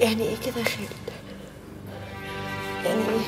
يعني ايه كده يا خالد يعني ايه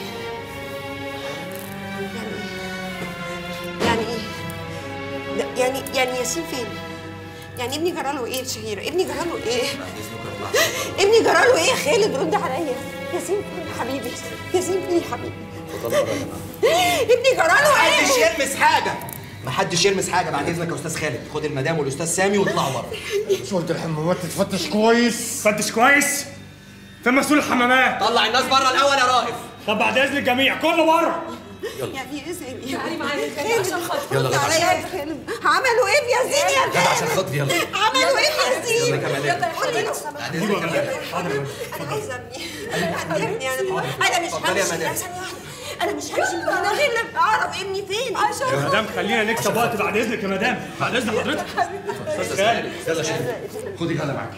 يعني ايه يعني ايه لا، يعني يعني ياسين فين يعني ابني جراله ايه يا شهيره ابني جراله ايه ابني جراله ايه يا خالد رد عليا ياسين فين يا حبيبي ياسين فين يا حبيبي ابني جراله محدش ايه يلمس حاجه محدش يلمس حاجه بعد اذنك يا استاذ خالد خد المدام والاستاذ سامي واطلعوا بره مش قلت الحمامات تتفتش كويس فتش كويس فين مسؤول الحمامات طلع الناس بره الاول يا رائف طب بعد اذن الجميع كله بره يعني ايه سامي تعالي معايا خالد عشان خاطر يلا رد غدا عليا يا خالد عملوا ايه في ياسين يا غدا عشان خاطري يلا عملوا ايه في ياسين يلا كمان يلا يا حبيبي بعد اذنك يا مدام انا عايزه ابني انا ابني انا انا مش اتفضلي يا همشي مدام. ثانية واحدة. انا مش همشي من هنا غير لما اعرف ابني فين عشان يا مدام خلينا نكسب وقت بعد اذنك يا مدام بعد اذن حضرتك استاذ خالد يلا شيخ خدي غدا معاكي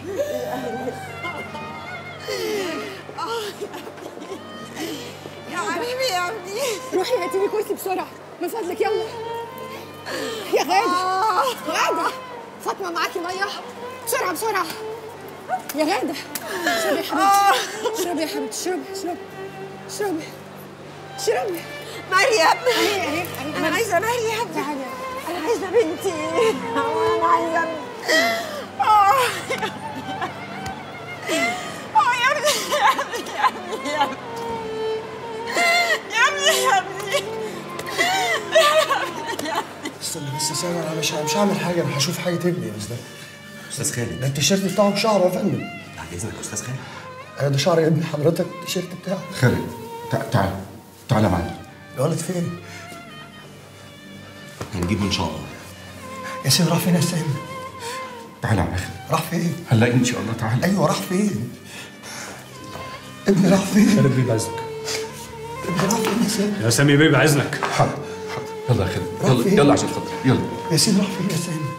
يا حبيبي يا ابني روحي هاتي لي كرسي بسرعه من فضلك يلا يا غاده غاده فاطمه معاكي ميه بسرعه بسرعه يا غاده اشربي يا حبيبتي اشربي يا حبيبتي اشربي اشربي اشربي اشربي مريم اهي اهي اهي انا عايزه مريم تعالي انا عايزه بنتي انا عايزه اه اه يا ابني يا ابني يا ابني يا ابني يا ابني يا ابني استنى بس سامع انا مش مش هعمل حاجه انا هشوف حاجه ابني بس ده استاذ خالد ده التيشيرت بتاعه بشعره يا فندم بعد اذنك يا استاذ خالد ايوه ده شعر ابن حضرتك التيشيرت بتاعه خالد تع- تعال تعال معايا الولد فين؟ هنجيبه ان شاء الله ياسين راح فين يا سامي؟ تعال يا عم خالد راح فين؟ هنلاقي ان شاء الله تعال ايوه راح فين؟ ابني راح فين؟ خالد بيه بعزك ابني راح فين يا سامي؟ يا سامي بيه بعزنك حاضر حاضر يلا يا خالد راح يلا فين؟ يلا عشان خاطر يلا ياسين راح فين يا سامي؟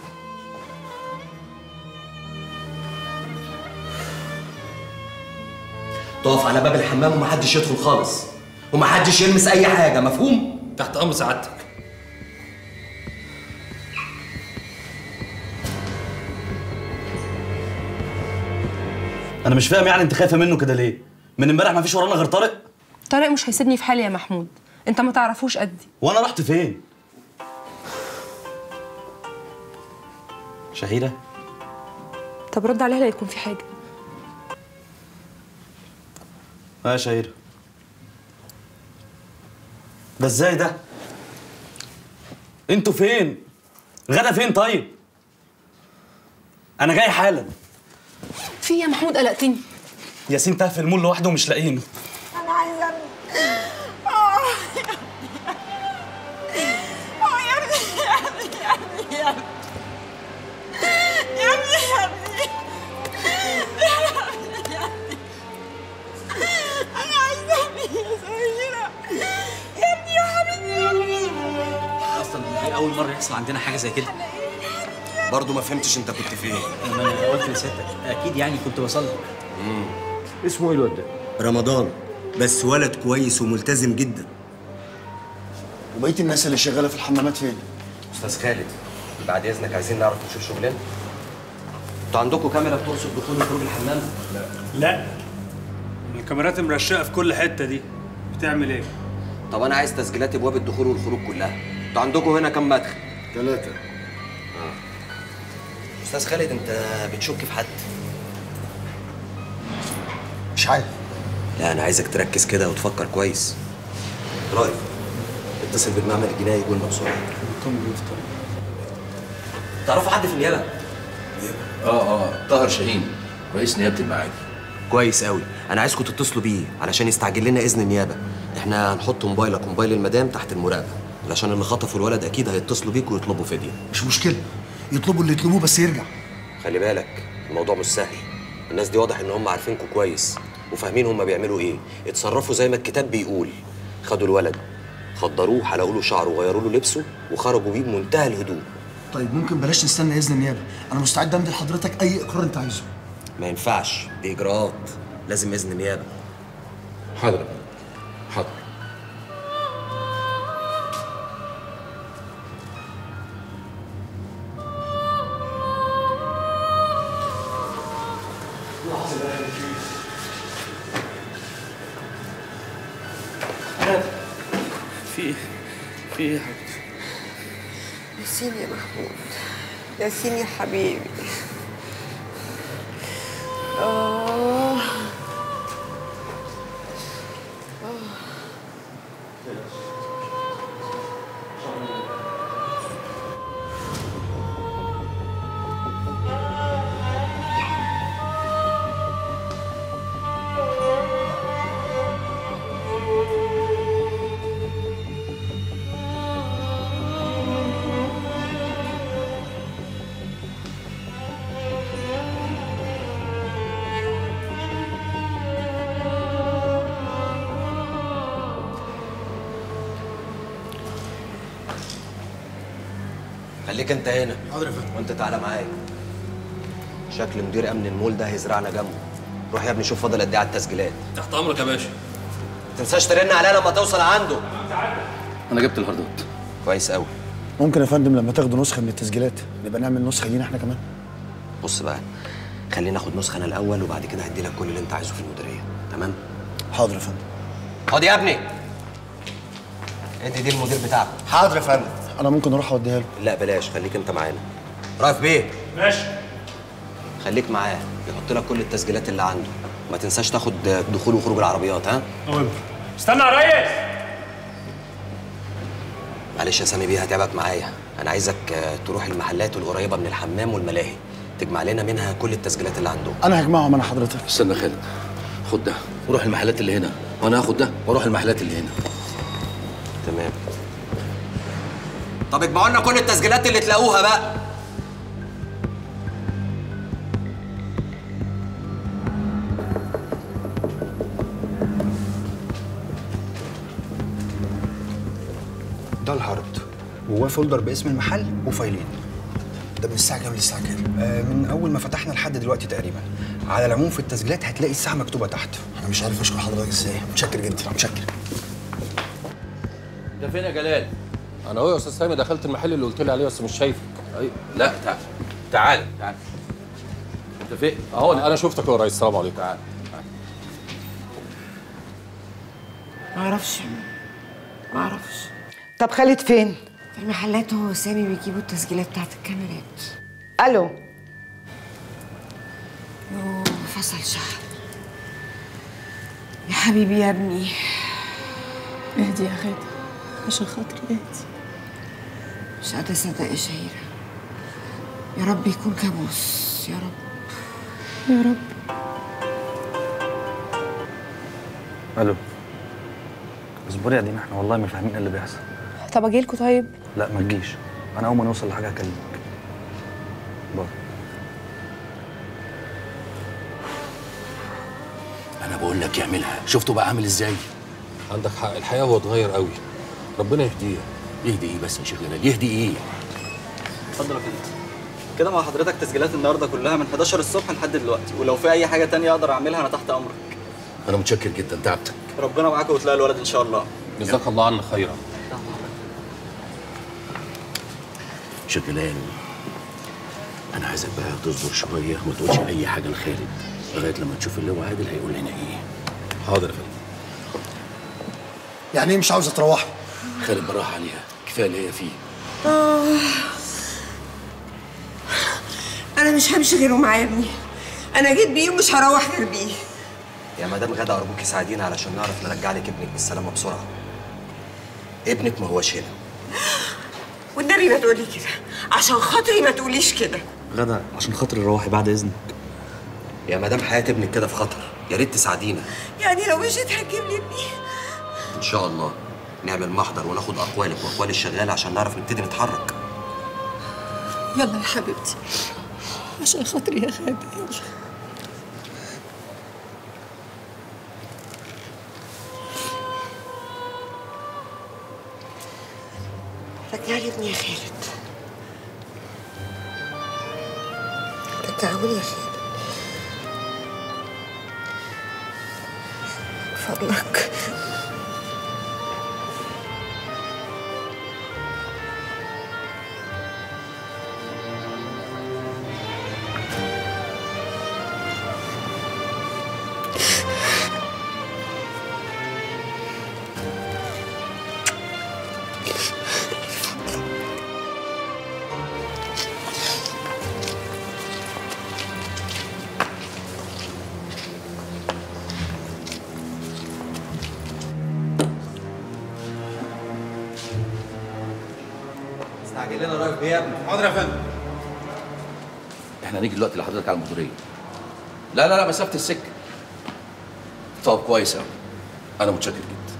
تقف على باب الحمام ومحدش يدخل خالص ومحدش يلمس اي حاجه مفهوم تحت امر سعادتك انا مش فاهم يعني انت خايفه منه كده ليه من امبارح ما فيش ورانا غير طارق طارق مش هيسيبني في حالي يا محمود انت ما تعرفوش قدي وانا رحت فين شهيره طب رد عليها لا يكون في حاجه اه يا شهيره ده ازاي ده انتوا فين غدا فين طيب انا جاي حالا في إيه يا محمود قلقتني ياسين تاه في المول لوحده ومش لاقيينه انا عايزه ابني اه اه يا ابني يا ابني يا ابني يا ابني يا ابني يا ابني يا ابني يا ابني انا عايزه ابني يا سميرة يا ابني يا حبيبي يا ابني اصلا دي اول مره يحصل عندنا حاجه زي كده برضه ما فهمتش انت كنت فين ما انا قلت لسيادتك اكيد يعني كنت بصلي اسمه ايه الواد ده؟ رمضان بس ولد كويس وملتزم جدا وبقيه الناس اللي شغاله في الحمامات فين؟ استاذ خالد بعد اذنك عايزين نعرف نشوف شغلنا انتوا عندكم كاميرا بترصد دخول وخروج الحمام لا الكاميرات مرشقه في كل حته دي بتعمل ايه طب انا عايز تسجيلات ابواب الدخول والخروج كلها انتوا عندكم هنا كام مدخل ثلاثه استاذ خالد انت بتشك في حد مش عارف لا انا عايزك تركز كده وتفكر كويس رائف اتصل بالمعمل الجنائي يقول بسرعه تعرفوا حد في النيابه اه اه طاهر شاهين رئيس نيابه المعادي كويس قوي انا عايزكم تتصلوا بيه علشان يستعجل لنا اذن النيابه احنا هنحط موبايلك وموبايل المدام تحت المراقبه علشان اللي خطفوا الولد اكيد هيتصلوا بيك ويطلبوا فديه مش مشكله يطلبوا اللي يطلبوه بس يرجع خلي بالك الموضوع مش سهل الناس دي واضح ان هم عارفينكم كويس وفاهمين هم بيعملوا ايه اتصرفوا زي ما الكتاب بيقول خدوا الولد خدروه حلقوا له شعره وغيروا له لبسه وخرجوا بيه بمنتهى الهدوء طيب ممكن بلاش نستنى اذن النيابه انا مستعد امضي لحضرتك اي اقرار انت عايزه ما ينفعش دي اجراءات لازم اذن النيابه حاضر يا فندم. حاضر في ايه يا حبيبتي؟ ياسين يا محمود ياسين يا حبيبي آه خليك انت هنا حاضر يا فندم وانت تعالى معايا شكل مدير امن المول ده هيزرعنا جنبه روح يا ابني شوف فاضل قد ايه على التسجيلات تحت امرك يا باشا ما تنساش ترن عليا لما توصل عنده انا جبت الهاردات كويس قوي ممكن يا فندم لما تاخدوا نسخه من التسجيلات نبقى نعمل نسخه لينا احنا كمان بص بقى خلينا ناخد نسخه انا الاول وبعد كده هدي لك كل اللي انت عايزه في المديريه تمام حاضر يا فندم خد يا ابني ادي دي المدير بتاعك حاضر يا فندم انا ممكن اروح اوديها له لا بلاش خليك انت معانا رايف بيه ماشي خليك معاه يحط لك كل التسجيلات اللي عنده ما تنساش تاخد دخول وخروج العربيات ها أوامر استنى يا ريس معلش يا سامي بيه هتعبك معايا انا عايزك آه، تروح المحلات القريبه من الحمام والملاهي تجمع لنا منها كل التسجيلات اللي عندهم انا هجمعهم انا حضرتك استنى خالد خد ده وروح المحلات اللي هنا وانا هاخد ده واروح المحلات اللي هنا تمام طب اجمعوا لنا كل التسجيلات اللي تلاقوها بقى ده الهارد جواه فولدر باسم المحل وفايلين ده من الساعه كام للساعه كام آه من اول ما فتحنا لحد دلوقتي تقريبا على العموم في التسجيلات هتلاقي الساعه مكتوبه تحت انا مش عارف اشكر حضرتك ازاي متشكر جدا متشكر ده فين يا جلال؟ انا هو يا استاذ سامي دخلت المحل اللي قلت لي عليه بس مش شايفك أيوة. لا تعال تعال تعال انت فين؟ اهو انا شفتك يا ريس السلام عليكم تعال معرفش معرفش طب خالد فين؟ في المحلات هو وسامي بيجيبوا التسجيلات بتاعت الكاميرات الو يوه فصل شهر يا حبيبي يا ابني اهدي يا غادة عشان خاطري اهدي مش قادرة أصدق يا شهيرة يا رب يكون كابوس يا رب يا رب الو اصبري يا دينا احنا والله ما فاهمين ايه اللي بيحصل طب اجيلكوا طيب لا ما تجيش انا اول ما نوصل لحاجه هكلمك باي انا بقول لك يعملها شفتوا بقى عامل ازاي؟ عندك حق الحقيقه هو اتغير قوي ربنا يهديه يهدي ايه بس يا شيخ جلال يهدي ايه؟ اتفضل يا فندم كده مع حضرتك تسجيلات النهارده كلها من 11 الصبح لحد دلوقتي ولو في اي حاجه تانية اقدر اعملها انا تحت امرك انا متشكر جدا تعبتك ربنا معاك وتلاقي الولد ان شاء الله جزاك الله عنا خيرا شيخ جلال انا عايزك بقى تصبر شويه وما تقولش اي حاجه لخالد لغايه لما تشوف اللي هو عادل هيقول لنا ايه حاضر يا فندم يعني ايه مش عاوزه تروحي خالد براح عليها كفايه اللي هي فيه آه. أنا مش همشي غيره معايا يا ابني أنا جيت بيه ومش هروح غير بيه يا مدام غدا ارجوكي ساعدينا علشان نعرف نرجع لك ابنك بالسلامه بسرعه ابنك ما هوش هنا والنبي ما تقولي كده عشان خاطري ما تقوليش كده غدا عشان خاطري روحي بعد اذنك يا مدام حياه ابنك كده في خطر يا ريت تساعدينا يعني لو مشيت هتجيب لي ابني ان شاء الله نعمل محضر وناخد اقوالك واقوال الشغاله عشان نعرف نبتدي نتحرك يلا يا حبيبتي عشان خاطري يا غادة يلا رجع لي ابني يا خالد رجعه لي يا خالد فضلك لنا رايك ايه يا ابني حاضر يا فندم احنا هنيجي دلوقتي لحضرتك على المديريه لا لا لا مسافه السكه طب كويس قوي انا متشكر جدا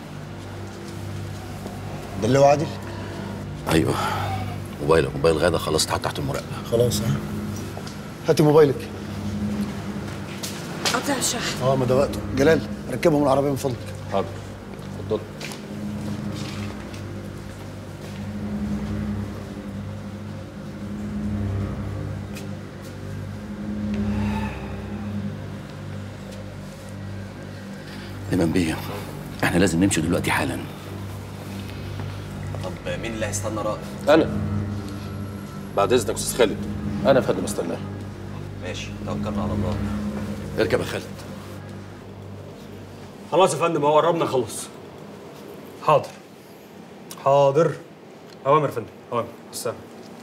ده اللي هو عادل ايوه موبايلك موبايل غاده خلاص اتحط تحت المراقبه خلاص ها هاتي موبايلك قطع الشحن اه ما ده وقته جلال ركبهم العربيه من فضلك حاضر اتفضل ايمن بيه احنا لازم نمشي دلوقتي حالا طب مين اللي هيستنى رائد؟ انا بعد اذنك استاذ خالد انا يا فندم استناه ماشي توكلنا على الله اركب يا خالد خلاص يا فندم هو قربنا نخلص حاضر حاضر اوامر يا فندم اوامر استنى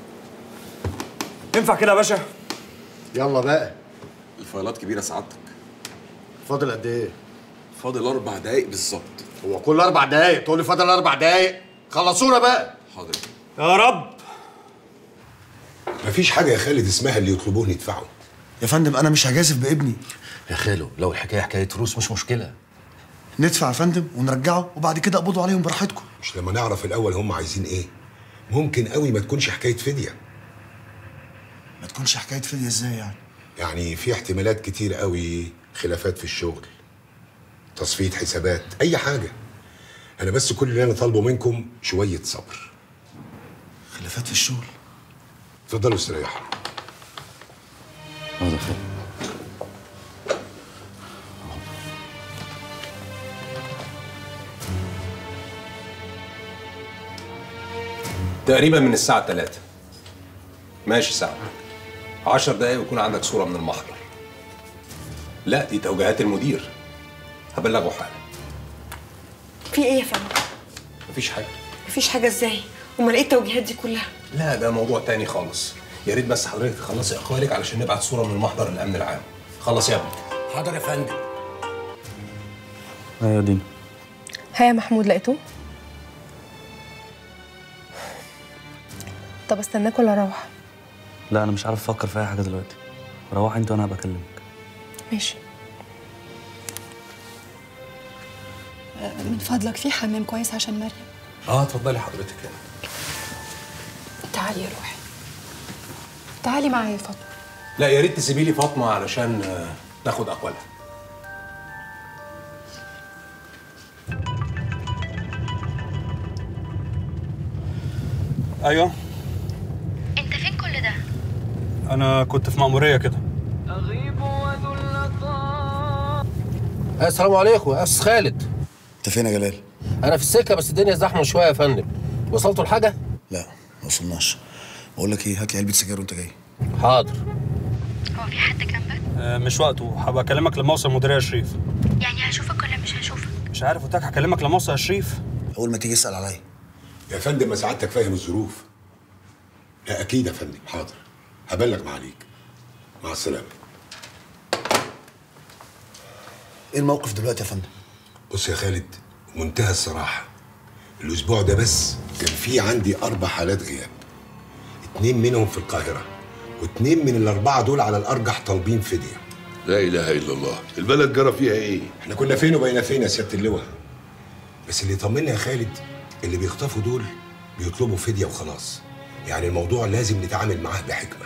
ينفع كده يا باشا يلا بقى الفايلات كبيره سعادتك فاضل قد ايه؟ فاضل اربع دقايق بالظبط هو كل اربع دقايق تقول لي فاضل اربع دقايق خلصونا بقى حاضر يا رب مفيش حاجة يا خالد اسمها اللي يطلبوه ندفعه يا فندم انا مش هجازف بابني يا خالو لو الحكايه حكايه فلوس مش مشكله ندفع يا فندم ونرجعه وبعد كده اقبضوا عليهم براحتكم مش لما نعرف الأول هم عايزين إيه ممكن قوي ما تكونش حكاية فدية ما تكونش حكايه فدية ازاي يعني يعني في احتمالات كتير قوي خلافات في الشغل تصفية حسابات أي حاجة أنا بس كل اللي أنا طالبه منكم شوية صبر خلافات في الشغل اتفضلوا استريحوا حاضر خالد تقريبا من الساعه 3 ماشي ساعه 10 دقايق ويكون عندك صوره من المحضر لا دي توجيهات المدير هبلغه حالا في ايه يا فندم؟ مفيش حاجه مفيش حاجه ازاي؟ امال ايه التوجيهات دي كلها؟ لا ده موضوع تاني خالص يا ريت بس حضرتك تخلصي اقوالك علشان نبعت صوره من المحضر الامن العام خلص يا ابني حاضر يا فندم ايوه دينا ها يا محمود لقيته طب استناك ولا اروح لا انا مش عارف افكر في اي حاجه دلوقتي روح انت وانا هبقى اكلمك ماشي من فضلك في حمام كويس عشان مريم اه اتفضلي حضرتك هنا تعالي يا روحي تعالي معايا يا فاطمه لا يا ريت تسيبي لي فاطمه علشان آه، ناخد اقوالها ايوه انت فين كل ده؟ انا كنت في مأمورية كده السلام عليكم يا استاذ خالد انت فين يا جلال؟ انا في السكه بس الدنيا زحمه شويه يا فندم وصلتوا لحاجه لا ما وصلناش بقول لك ايه هات لي علبه سجاير وانت جاي حاضر هو في حد جنبك؟ آه، مش وقته هبقى اكلمك لما اوصل مديرية شريف يعني هشوفك ولا مش هشوفك؟ مش عارف قلت لك هكلمك لما اوصل يا شريف اول ما تيجي اسال عليا يا فندم ما سعادتك فاهم الظروف لا أكيد يا فندم حاضر هبلغ معاليك مع السلامة ايه الموقف دلوقتي يا فندم؟ بص يا خالد منتهى الصراحة الأسبوع ده بس كان في عندي أربع حالات غياب اتنين منهم في القاهرة واتنين من الأربعة دول على الأرجح طالبين فدية لا اله الا الله البلد جرى فيها ايه احنا كنا فين وبقينا فين يا سيادة اللواء بس اللي يطمنا يا خالد اللي بيخطفوا دول بيطلبوا فدية وخلاص يعني الموضوع لازم نتعامل معاه بحكمة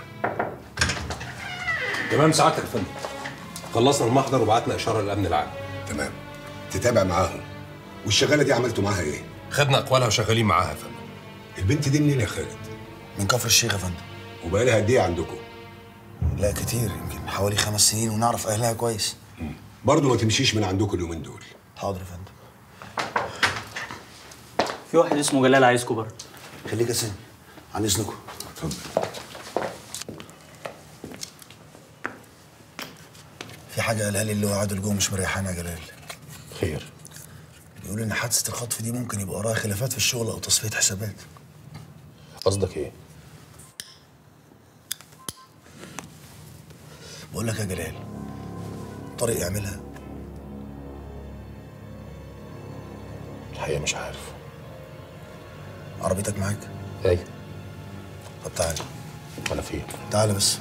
تمام سعادتك يا فندم خلصنا المحضر وبعتنا اشاره للامن العام تمام تتابع معاهم والشغالة دي عملتوا معاها ايه؟ خدنا اقوالها وشغالين معاها يا فندم البنت دي منين يا خالد؟ من كفر الشيخ يا فندم وبقى لها قد ايه عندكم؟ لا كتير يمكن حوالي خمس سنين ونعرف اهلها كويس برضه ما تمشيش من عندكم اليومين دول حاضر يا فندم في واحد اسمه جلال عايزكوا بره خليك يا سامي عن اذنكم اتفضل في حاجه قالها لي اللي هو عادل جوه مش مريحانا يا جلال خير بيقول ان حادثه الخطف دي ممكن يبقى وراها خلافات في الشغل او تصفيه حسابات قصدك ايه بقول لك يا جلال طارق يعملها الحقيقه مش عارف عربيتك معاك ايوه طب تعالى ولا فين تعالى بس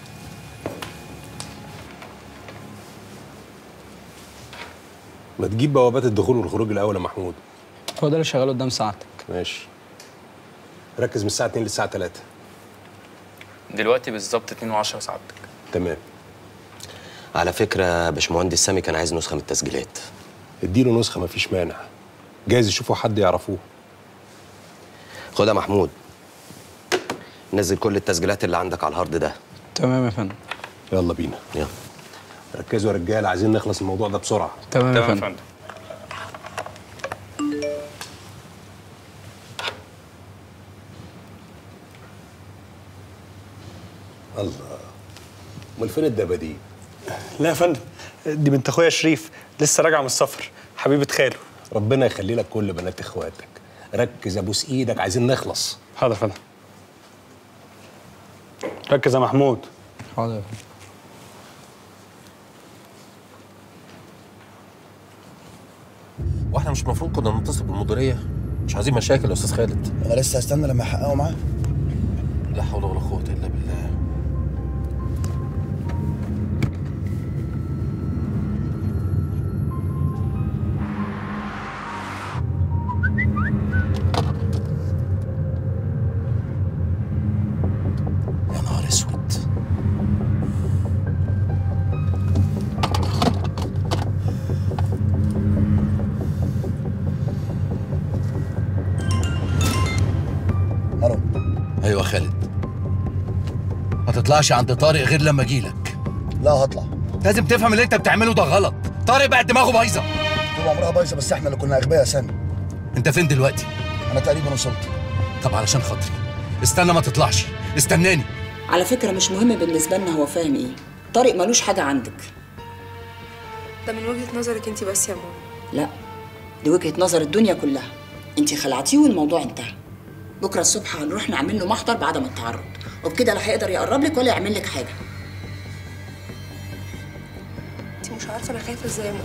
ما تجيب بوابات الدخول والخروج الاول يا محمود هو ده اللي شغال قدام ساعتك ماشي ركز من الساعه 2 للساعه 3 دلوقتي بالظبط 2 و10 سعادتك تمام على فكره باشمهندس سامي كان عايز نسخه من التسجيلات اديله نسخه مفيش مانع جايز يشوفوا حد يعرفوه خد يا محمود نزل كل التسجيلات اللي عندك على الهارد ده تمام يا فندم يلا بينا يلا ركزوا يا رجاله عايزين نخلص الموضوع ده بسرعه تمام يا فندم الله امال فين الدباديب لا يا فندم دي بنت اخويا شريف لسه راجعه من السفر حبيبه خاله ربنا يخلي لك كل بنات اخواتك ركز ابوس ايدك عايزين نخلص حاضر يا فندم ركز يا محمود حاضر يا فندم واحنا مش المفروض كنا نتصل بالمديريه مش عايزين مشاكل يا استاذ خالد انا لسه هستنى لما يحققوا معاه لا حول ولا قوه الا بالله يا نهار اسود الو ايوه خالد ما تطلعش عند طارق غير لما اجيلك لا هطلع لازم تفهم اللي انت بتعمله ده غلط طارق بقى دماغه بايظه طول عمرها بايظه بس احنا اللي كنا اغبياء يا سامي انت فين دلوقتي انا تقريبا وصلت طب علشان خاطري استنى ما تطلعش استناني على فكرة مش مهم بالنسبة لنا هو فاهم ايه طارق ملوش حاجة عندك ده من وجهة نظرك انت بس يا ماما لا دي وجهة نظر الدنيا كلها انت خلعتيه والموضوع انتهى بكرة الصبح هنروح نعمل له محضر بعدم التعرض وبكده لا هيقدر يقرب لك ولا يعمل لك حاجة انت مش عارفة انا خايفة ازاي يا ماما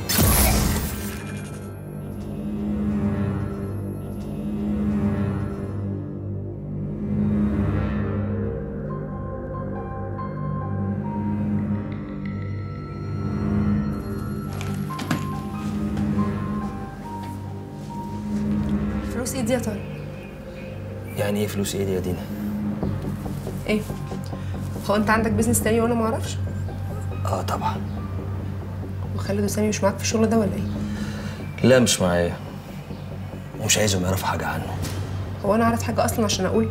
فلوس ايه دي يا طارق؟ يعني ايه فلوس ايه دي يا دينا؟ ايه؟ هو انت عندك بيزنس تاني وانا معرفش؟ اه طبعا وخالد وسامي مش معاك في الشغل ده ولا ايه؟ لا مش معايا ومش عايزهم يعرفوا حاجة عنه هو انا اعرف حاجة اصلا عشان اقول؟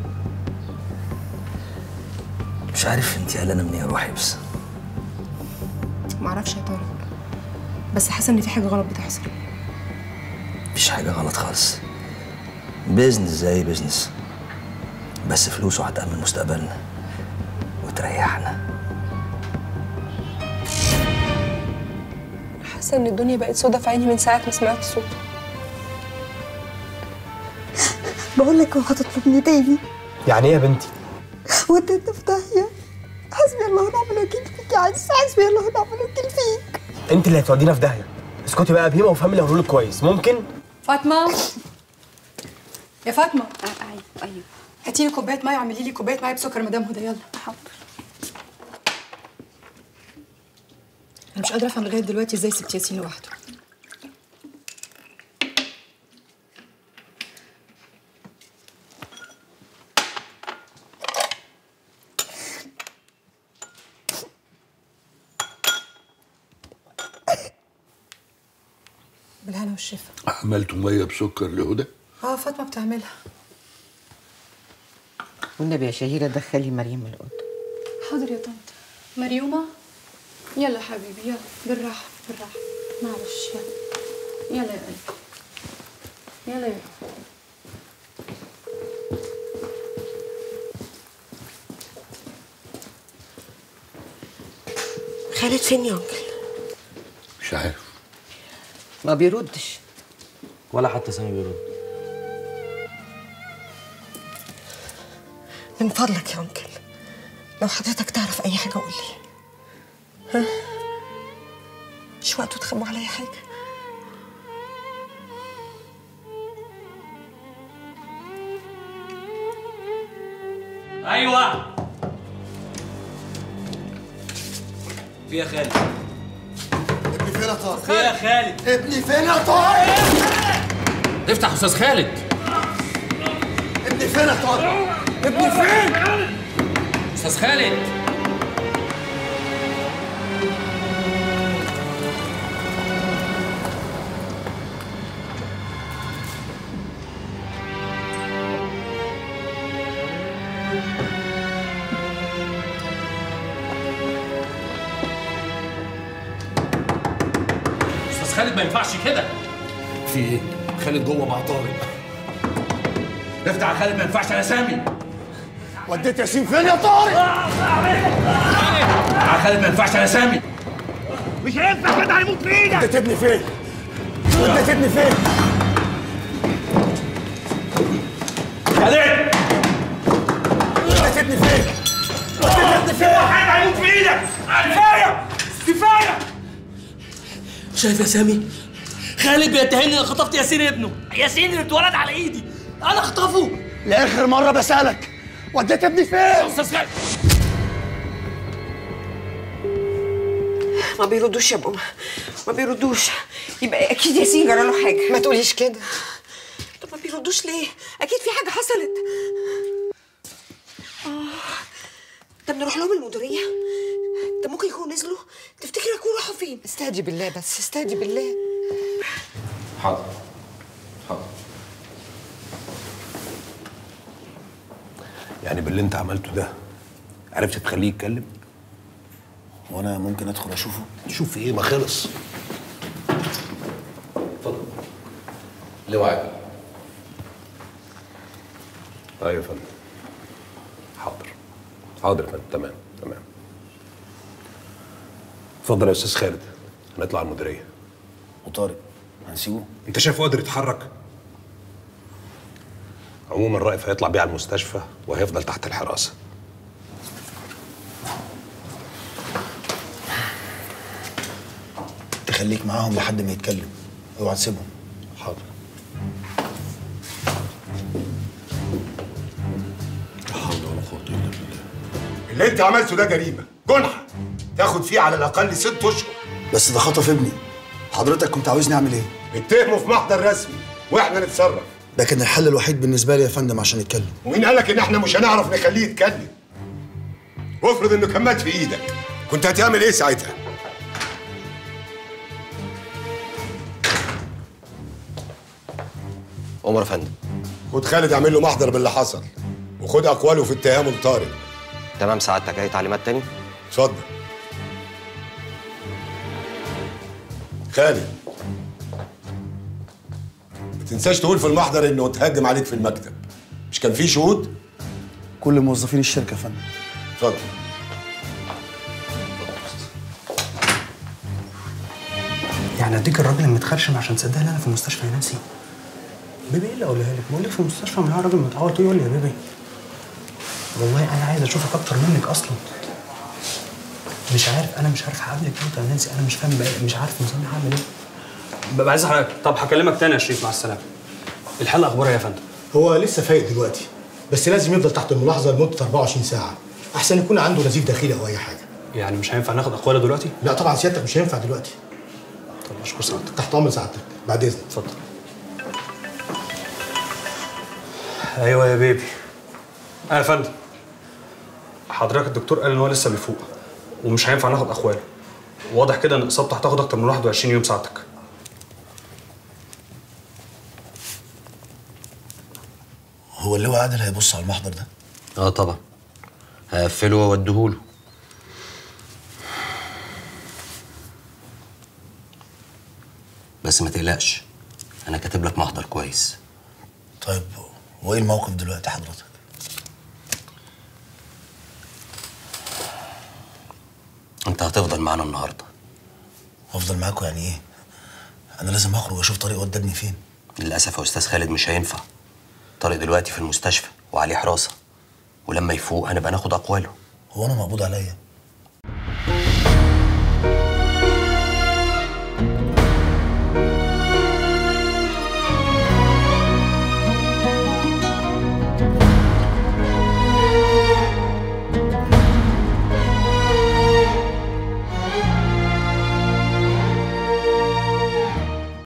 مش عارف انت قلقانة من ايه يا روحي بس معرفش يا طارق بس حاسة ان في حاجة غلط بتحصل مفيش حاجة غلط خالص بيزنس زي بيزنس بس فلوسه هتأمن مستقبلنا وتريحنا حاسة ان الدنيا بقت سودا في عيني من ساعة ما سمعت صوته بقول لك اوعى تطلبني تاني يعني ايه يا بنتي؟ وديتنا في داهيه حسبي الله ونعم الوكيل فيك يا عزيز حسبي الله ونعم الوكيل فيك انت اللي هتودينا في داهيه اسكتي بقى يا بهيمه وفهمي اللي هقوله لك كويس ممكن؟ فاطمة يا فاطمة ايوه ايوه هاتي لي كوباية مية واعملي لي كوباية مية بسكر مدام هدى يلا حاضر أنا مش قادرة أفهم لغاية دلوقتي إزاي سبت ياسين لوحده بالهنا والشفا عملت ميه بسكر لهدى اه فاطمة بتعملها والنبي يا شهيرة دخلي مريم الأوضة حاضر يا طنط مريومة يلا حبيبي يلا بالراحة بالراحة معلش يلا يلا يا قلبي يلا يا خالد فين يا انكل؟ مش عارف ما بيردش ولا حتى سامي بيرد من فضلك يا انكل لو حضرتك تعرف اي حاجه قول لي ها مش وقته تخبوا عليا حاجه ايوه في يا خالد ابني فين يا طارق؟ في يا خالد ابني فين يا طارق؟ افتح يا استاذ خالد ابني فين يا طارق؟ ابني فين؟ استاذ خالد استاذ خالد ما ينفعش كده في ايه؟ خالد جوه مع طارق افتح يا خالد ما ينفعش انا سامي وديت ياسين فين يا طارق؟ يا خالد ما ينفعش انا سامي مش هينفع كده هيموت في ايدك وديت ابني فين؟ وديت ابني فين؟ خالد وديت ابني فين؟ وديت ابني فين؟ واحد هيموت في ايدك كفايه كفايه شايف يا سامي خالد بيتهمني اني خطفت ياسين ابنه ياسين اللي اتولد على ايدي انا اخطفه لاخر مره بسالك وديت ابني فين؟ استاذ خالد ما بيردوش يا ماما ما بيردوش يبقى اكيد ياسين جرى له حاجه ما تقوليش كده طب ما بيردوش ليه اكيد في حاجه حصلت اه طب نروح لهم المديريه طب ممكن يكونوا نزلوا تفتكر يكونوا راحوا فين استهدي بالله بس استهدي بالله حاضر حاضر يعني باللي انت عملته ده عرفت تخليه يتكلم وانا ممكن ادخل اشوفه؟ شوف ايه ما خلص لواء عادل ايوه يا فندم حاضر حاضر يا فندم تمام تمام اتفضل يا استاذ خالد هنطلع على المديريه وطارق هنسيبه؟ انت شايفه قادر يتحرك عموما رائف هيطلع بيه على المستشفى وهيفضل تحت الحراسه تخليك معاهم لحد ما يتكلم اوعى تسيبهم حاضر اللي انت عملته ده جريمه جنحه تاخد فيه على الاقل ست اشهر بس ده خطف ابني حضرتك كنت عاوزني اعمل ايه؟ اتهمه في محضر رسمي واحنا نتصرف ده كان الحل الوحيد بالنسبه لي يا فندم عشان يتكلم ومين قالك ان احنا مش هنعرف نخليه يتكلم وافرض انه كان مات في ايدك كنت هتعمل ايه ساعتها عمر يا فندم خد خالد اعمل له محضر باللي حصل وخد اقواله في اتهامه لطارق تمام سعادتك اي تعليمات تاني اتفضل خالد ما تنساش تقول في المحضر انه اتهجم عليك في المكتب مش كان في شهود كل موظفين الشركه يا فندم اتفضل يعني اديك الراجل المتخرشم عشان تصدقني انا في المستشفى يا نانسي بيبي ايه اللي اقولها لك بقول لك في المستشفى معايا راجل متعور تقول يقول لي يا بيبي والله انا عايز اشوفك اكتر منك اصلا مش عارف انا مش عارف هقابلك امتى يا نانسي انا مش فاهم بقى مش عارف نظامي هعمل ايه ببقى عايز حضرتك طب هكلمك تاني يا شريف مع السلامه الحاله اخبارها يا فندم هو لسه فايق دلوقتي بس لازم يفضل تحت الملاحظه لمده 24 ساعه احسن يكون عنده نزيف داخلي او اي حاجه يعني مش هينفع ناخد اقواله دلوقتي لا طبعا سيادتك مش هينفع دلوقتي طب اشكر سعادتك تحت امر سعادتك بعد اذنك اتفضل ايوه يا بيبي اه يا فندم حضرتك الدكتور قال ان هو لسه بيفوق ومش هينفع ناخد اقواله واضح كده ان اصابته هتاخد اكتر من 21 يوم ساعتك هو اللواء عادل هيبص على المحضر ده اه طبعا هقفله واوديهوله بس ما تقلقش انا كاتب لك محضر كويس طيب وايه الموقف دلوقتي حضرتك انت هتفضل معانا النهارده هفضل معاكم يعني ايه انا لازم اخرج واشوف طريق وداني فين للاسف يا استاذ خالد مش هينفع طارق دلوقتي في المستشفى وعليه حراسه ولما يفوق هنبقى ناخد اقواله هو انا مقبوض عليا